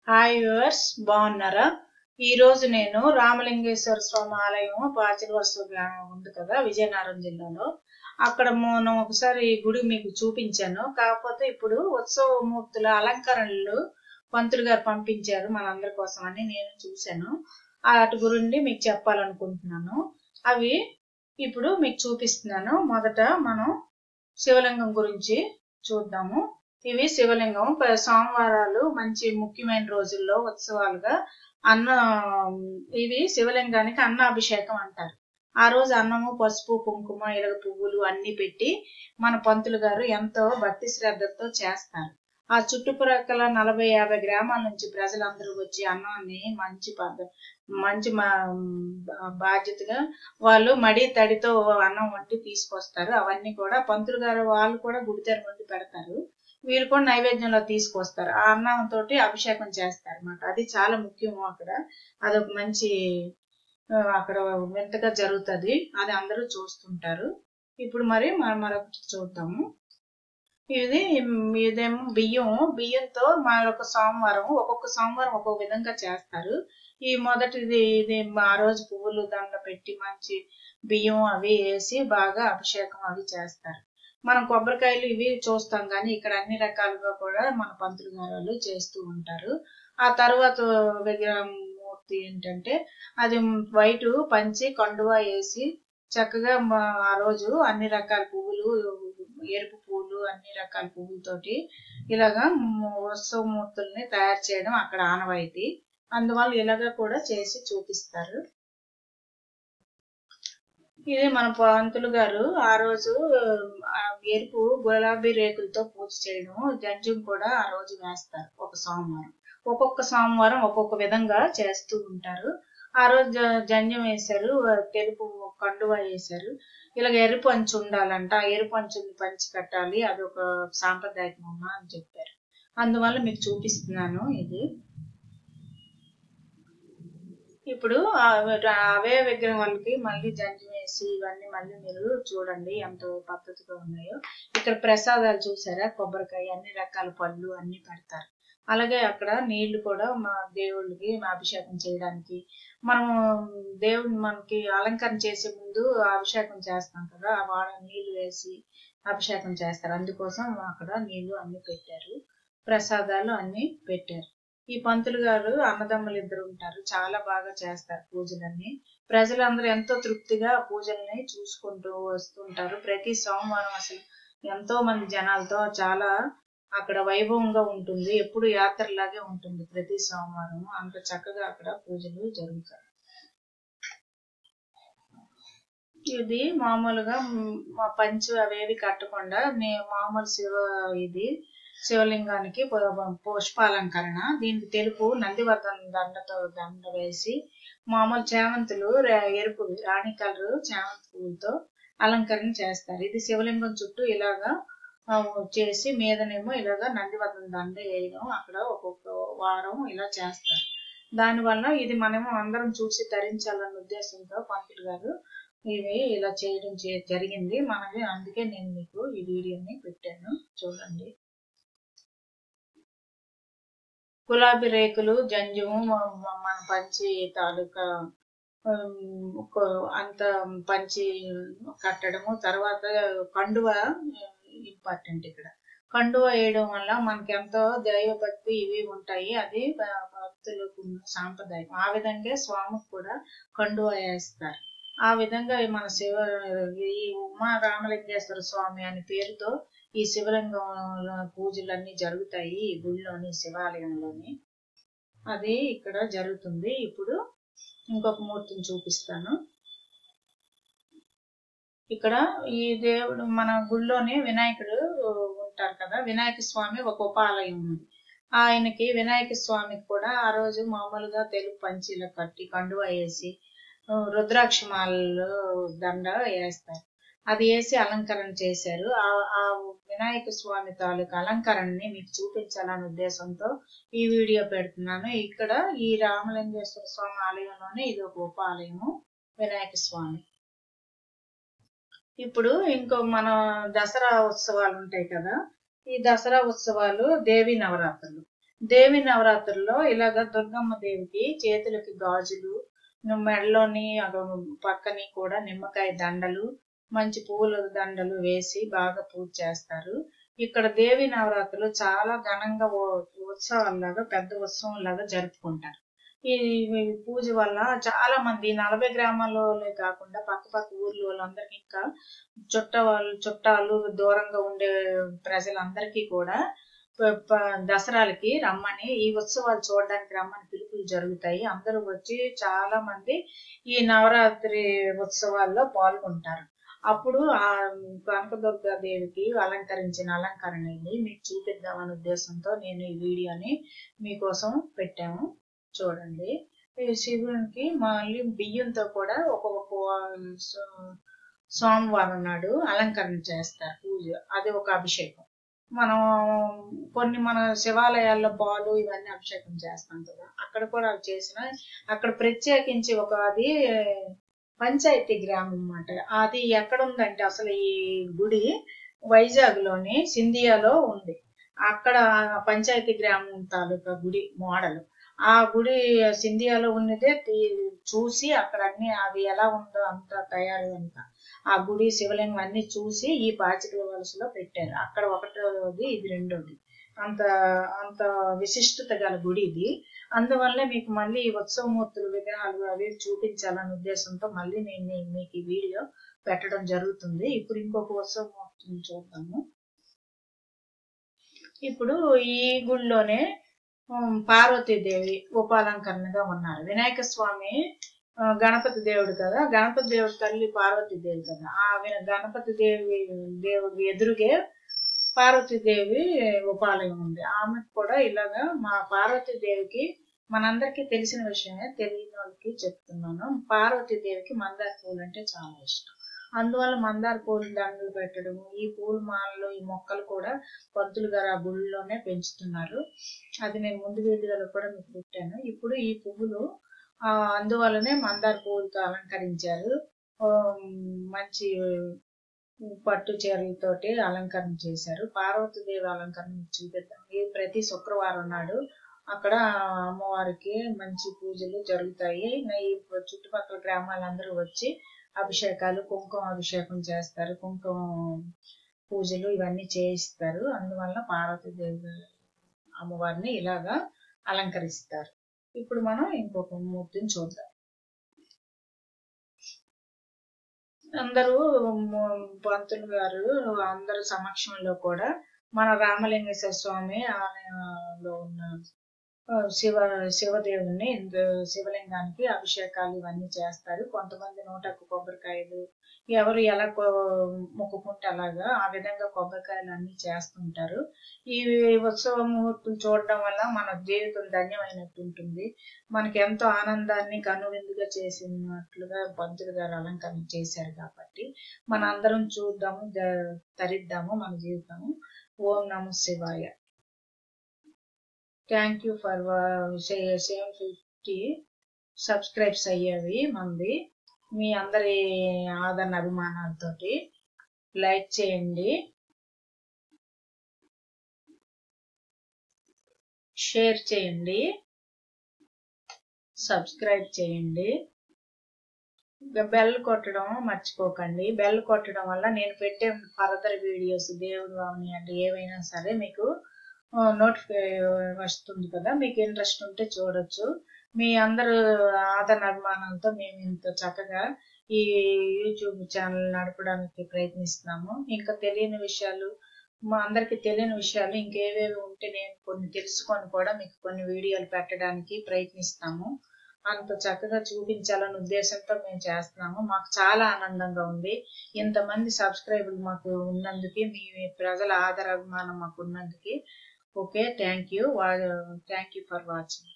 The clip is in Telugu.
హాయ్ వ్యూవర్స్ బాగున్నారా ఈ రోజు నేను రామలింగేశ్వర స్వామి ఆలయం పాచిల వరుస ఉంది కదా విజయనగరం జిల్లాలో అక్కడ మనం ఒకసారి ఈ గుడి మీకు చూపించాను కాకపోతే ఇప్పుడు ఉత్సవమూర్తుల అలంకరణలు పంతులు గారు పంపించారు మనందరి కోసం అని నేను చూశాను వాటి గురించి మీకు చెప్పాలనుకుంటున్నాను అవి ఇప్పుడు మీకు చూపిస్తున్నాను మొదట మనం శివలింగం గురించి చూద్దాము ఇవి శివలింగం ప- సోమవారాలు మంచి ముఖ్యమైన రోజుల్లో ఉత్సవాలుగా అన్న ఇవి శివలింగానికి అన్న అభిషేకం అంటారు ఆ రోజు అన్నము పసుపు కుంకుమ ఇరగ పువ్వులు అన్ని పెట్టి మన పంతులు గారు ఎంతో భక్తి శ్రద్ధలతో చేస్తారు ఆ చుట్టుప్రక్కల నలభై యాభై గ్రామాల నుంచి ప్రజలందరూ వచ్చి అన్నాన్ని మంచి పద్ధ మంచి మా- బాధ్యతగా వాళ్ళు మడి తడితో అన్నం వండి తీసుకొస్తారు అవన్నీ కూడా పంతులు గారు వాళ్ళు కూడా గుడితెర వండి పెడతారు వీళ్ళు కూడా నైవేద్యంలో తీసుకొస్తారు ఆ అన్నం తోటి అభిషేకం చేస్తారు అన్నమాట అది చాలా ముఖ్యం అక్కడ అదొక మంచి ఆ, అక్కడ వింతగా జరుగుతుంది అది అందరూ చూస్తుంటారు ఇప్పుడు మరి మనం మరొకటి చూద్దాము ఇది ఇదేమో బియ్యం బియ్యంతో మరొక సోమవారం ఒక్కొక్క సోమవారం ఒక్కొక్క విధంగా చేస్తారు ఈ మొదటిది ఇది ఆ రోజు పువ్వులు దండ పెట్టి మంచి బియ్యం అవి వేసి బాగా అభిషేకం అవి చేస్తారు మనం కొబ్బరికాయలు ఇవి చూస్తాం కానీ ఇక్కడ అన్ని రకాలుగా కూడా మన పంతులు గారు వాళ్ళు చేస్తూ ఉంటారు ఆ తర్వాత విగ్రహం మూర్తి ఏంటంటే అది వైట్ పంచి కండువా వేసి చక్కగా మా- ఆ రోజు అన్ని రకాల పువ్వులు ఎరుపు పువ్వులు అన్ని రకాల పువ్వులతోటి ఇలాగా ఉత్సవ మూర్తుల్ని తయారు చేయడం అక్కడ ఆనవాయితీ అందువల్ల ఇలాగా కూడా చేసి చూపిస్తారు ఇది మన పంతులు గారు ఆ రోజు ఆ ఎరుపు గులాబీ రేకులతో పూజ చేయడం జంజం కూడా ఆ రోజు వేస్తారు ఒక సోమవారం ఒక్కొక్క సోమవారం ఒక్కొక్క విధంగా చేస్తూ ఉంటారు ఆ రోజు జ- జంజం వేశారు తెలుపు కండువ వేశారు ఇలాగ ఎరుపు అంచు ఉండాలంట ఆ ఎరుపు అంచుని పంచి కట్టాలి అది ఒక సాంప్రదాయకం అమ్మా అని చెప్పారు అందువల్ల మీకు చూపిస్తున్నాను ఇది ఇప్పుడు ఆ ర- అవే విగ్రహాలకి మళ్ళీ జంజం వేసి ఇవన్నీ మళ్ళీ మీరు చూడండి ఎంత పద్ధతిగా ఉన్నాయో ఇక్కడ ప్రసాదాలు చూసారా కొబ్బరికాయ అన్ని రకాల పళ్ళు అన్ని పెడతారు అలాగే అక్కడ నీళ్లు కూడా మా దేవుళ్ళకి మా అభిషేకం చేయడానికి మనం దేవుడిని మనకి అలంకరణ చేసే ముందు అభిషేకం చేస్తాం కదా ఆ వాడ నీళ్లు వేసి అభిషేకం చేస్తారు అందుకోసం అక్కడ నీళ్లు అన్ని పెట్టారు ప్రసాదాలు అన్ని పెట్టారు ఈ పంతులు గారు అన్నదమ్ములు ఇద్దరు ఉంటారు చాలా బాగా చేస్తారు పూజలన్నీ ప్రజలందరూ ఎంతో తృప్తిగా పూజల్ని చూసుకుంటూ వస్తుంటారు ప్రతి సోమవారం అసలు ఎంతో మంది జనాలతో చాలా అక్కడ వైభవంగా ఉంటుంది ఎప్పుడు యాత్రలాగే ఉంటుంది ప్రతి సోమవారం అంత చక్కగా అక్కడ పూజలు జరుగుతాయి ఇది మామూలుగా మ్, మా పంచు అవేవి కట్టకుండా నే మామూలు శివ ఇది శివలింగానికి పు- పుష్పాలంకరణ దీనికి తెలుపు నందివర్ధన దండతో దండ వేసి మామూలు చేమంతులు రే- ఎరుపు రాణి కలరు చేమంతి పువ్వులతో అలంకరణ చేస్తారు ఇది శివలింగం చుట్టూ ఇలాగా ఆ, చేసి మీదనేమో ఇలాగా నందివర్ధన దండ వేయడం అక్కడ ఒక్కొక్క వారం ఇలా చేస్తారు దానివల్ల ఇది మనము అందరం చూసి తరించాలన్న ఉద్దేశంతో పంతులు గారు ఇవి ఇలా చేయడం చే- జరిగింది మనది అందుకే నేను మీకు ఈ వీడియోని పెట్టాను చూడండి గులాబీ రేకులు జంజము మ- మ- మన పంచి తాలూకా ఉమ్, ఒక- అంత పంచి కట్టడము తర్వాత కండువ ఇంపార్టెంట్ ఇక్కడ కండువ వేయడం వల్ల మనకి ఎంతో దైవభక్తి ఇవి ఉంటాయి అది భ- భక్తులకు ఉన్న సాంప్రదాయం ఆ విధంగా స్వామికి కూడా కండువ వేస్తారు ఆ విధంగా ఈ మన శివ ఈ ఉమా రామలింగేశ్వర స్వామి అనే పేరుతో ఈ శివలింగం పూజలన్నీ జరుగుతాయి ఈ గుడిలోని శివాలయంలోని అది ఇక్కడ జరుగుతుంది ఇప్పుడు ఇంకొక మూర్తిని చూపిస్తాను ఇక్కడ ఈ దేవుడు మన గుడిలోనే వినాయకుడు ఉంటారు కదా వినాయక స్వామి ఒక ఉపాలయం ఉంది ఆయనకి వినాయక స్వామికి కూడా ఆ రోజు మామూలుగా తెలుగు పంచీలు కట్టి కండువ వేసి ఆ, రుద్రాక్ష మాలలు దండ వేస్తారు అది వేసి అలంకరణ చేశారు ఆ ఆ వినాయక స్వామి తాలూకు అలంకరణని మీకు చూపించాలనే ఉద్దేశంతో ఈ వీడియో పెడుతున్నాను ఇక్కడ ఈ రామలింగేశ్వర స్వామి ఆలయంలోనే ఇది ఒక ఉప ఆలయము వినాయక స్వామి ఇప్పుడు ఇంకో మన దసరా ఉత్సవాలు ఉంటాయి కదా ఈ దసరా ఉత్సవాలు దేవి నవరాత్రులు దేవి నవరాత్రుల్లో ఇలాగ దుర్గమ్మ దేవికి చేతులకి గాజులు మెడలోని పక్కని కూడా నిమ్మకాయ దండలు మంచి పూల దండలు వేసి బాగా పూజ చేస్తారు ఇక్కడ దేవి నవరాత్రులు చాలా ఘనంగా ఉత్సవాల్లాగా పెద్ద ఉత్సవం లాగా జరుపుకుంటారు ఈ పూజ వల్ల చాలా మంది నలభై గ్రామాలలోనే కాకుండా పక్క పక్క ఊర్లో వాళ్ళందరికీ ఇంకా చుట్ట వాళ్ళు చుట్టాలు దూరంగా ఉండే ప్రజలందరికీ కూడా దసరాలకి రమ్మని ఈ ఉత్సవాలు చూడడానికి రమ్మని పిలుపులు జరుగుతాయి అందరూ వచ్చి చాలా మంది ఈ నవరాత్రి ఉత్సవాల్లో పాల్గొంటారు అప్పుడు ఆ కనకదుర్గ దేవికి అలంకరించిన అలంకరణని మీకు చూపిద్దామనే ఉద్దేశంతో నేను ఈ వీడియోని మీకోసం పెట్టాము చూడండి ఈ శివునికి మళ్ళీ బియ్యంతో కూడా ఒక్కొక్క సోమవారం నాడు అలంకరణ చేస్తారు పూజ అది ఒక అభిషేకం మనం కొన్ని మన శివాలయాల్లో పాలు ఇవన్నీ అభిషేకం చేస్తాం కదా అక్కడ కూడా అవి చేసిన అక్కడ ప్రత్యేకించి ఒక అది పంచాయతీ గ్రామం అన్నమాట అది ఎక్కడ ఉందంటే అసలు ఈ గుడి వైజాగ్ లోని సింధియాలో ఉంది అక్కడ పంచాయతీ గ్రామం తాలూకా గుడి మోడల్ ఆ గుడి సింధియాలో ఉన్నదే చూసి అక్కడ అన్ని అది ఎలా ఉందో అంత తయారు అంతా ఆ గుడి శివలింగం అన్ని చూసి ఈ పాచికల వలసలో పెట్టారు అక్కడ ఒకటోది ఇది రెండోది అంత అంత విశిష్టత గల గుడి ఇది అందువల్ల మీకు మళ్ళీ ఈ ఉత్సవమూర్తులు విగ్రహాలు అవి చూపించాలనే ఉద్దేశంతో మళ్ళీ నేను మీకు ఈ వీడియో పెట్టడం జరుగుతుంది ఇప్పుడు ఇంకొక ఉత్సవమూర్తిని చూద్దాము ఇప్పుడు ఈ గుడిలోనే పార్వతీదేవి ఉపాలంకరణగా ఉన్నారు వినాయక స్వామి గణపతి దేవుడు కదా గణపతి దేవుడు తల్లి పార్వతీదేవి కదా ఆ గణపతి దేవి దేవుడి ఎదురుగే పార్వతీదేవి ఉపాలయం ఉంది ఆమెకు కూడా ఇలాగా మా పార్వతీదేవికి మనందరికీ తెలిసిన విషయమే తెలియని వాళ్ళకి చెప్తున్నాను పార్వతీదేవికి మందార పూలు అంటే చాలా ఇష్టం అందువల్ల మందార పూలు దండలు పెట్టడం ఈ పూల మాలలు ఈ మొక్కలు కూడా పంతులు గారు ఆ గుళ్ళలోనే పెంచుతున్నారు అది నేను ముందు వీడియోలో కూడా మీకు పెట్టాను ఇప్పుడు ఈ పువ్వులు ఆ అందువల్లనే మందార పువ్వులతో అలంకరించారు మంచి పట్టు చీరలతోటి అలంకరణ చేశారు పార్వతీదేవి అలంకరణ చూపిద్దాం ఈ ప్రతి శుక్రవారం నాడు అక్కడ అమ్మవారికి మంచి పూజలు జరుగుతాయి ఈ చుట్టుపక్కల గ్రామాలందరూ వచ్చి అభిషేకాలు కుంకుమ అభిషేకం చేస్తారు కుంకుమ పూజలు ఇవన్నీ చేయిస్తారు అందువల్ల పార్వతీదేవి అమ్మవారిని ఇలాగా అలంకరిస్తారు ఇప్పుడు మనం ఇంకొక మూర్తిని చూద్దాం అందరూ పంతులు గారు అందరు సమక్షంలో కూడా మన రామలింగేశ్వర స్వామి ఆలయంలో ఉన్న శివ శివదేవుని శివలింగానికి అభిషేకాలు ఇవన్నీ చేస్తారు కొంతమంది నూటకు కొబ్బరికాయలు ఎవరు ఎలా మొక్కుకుంటే అలాగా ఆ విధంగా కొబ్బరికాయలు అన్ని చేస్తుంటారు ఈ ఉత్సవ ముహూర్తం చూడడం వల్ల మన జీవితం ధన్యమైనట్టు ఉంటుంది మనకి ఎంతో ఆనందాన్ని కనువిందుగా చేసినట్లుగా పంతులు గారు అలంకరణ చేశారు కాబట్టి మన అందరం చూద్దాము తరిద్దాము మన జీవితము ఓం నమ శివాయ thank you for seven fifty subscribes అయ్యేవి మంది మీ అందరి ఆదరణ అభిమానాలతోటి లైక్ చేయండి షేర్ చేయండి సబ్స్క్రైబ్ చేయండి బెల్ కొట్టడం మర్చిపోకండి బెల్ కొట్టడం వల్ల నేను పెట్టే ఫర్దర్ వీడియోస్ దేవుడు అవని అంటే ఏవైనా సరే మీకు నోటిఫై వస్తుంది కదా మీకు ఇంట్రెస్ట్ ఉంటే చూడొచ్చు మీ అందరు ఆదరణ అభిమానంతో మేము ఇంత చక్కగా ఈ యూట్యూబ్ ఛానల్ నడపడానికి ప్రయత్నిస్తున్నాము ఇంకా తెలియని విషయాలు మా అందరికి తెలియని విషయాలు ఇంకేవేవి ఉంటే నేను కొన్ని తెలుసుకొని కూడా మీకు కొన్ని వీడియోలు పెట్టడానికి ప్రయత్నిస్తాము అంత చక్కగా చూపించాలనే ఉద్దేశంతో మేము చేస్తున్నాము మాకు చాలా ఆనందంగా ఉంది ఇంతమంది సబ్స్క్రైబర్లు మాకు ఉన్నందుకు మీ ప్రజల ఆదర అభిమానం మాకు ఉన్నందుకు okay thank you thank you for watching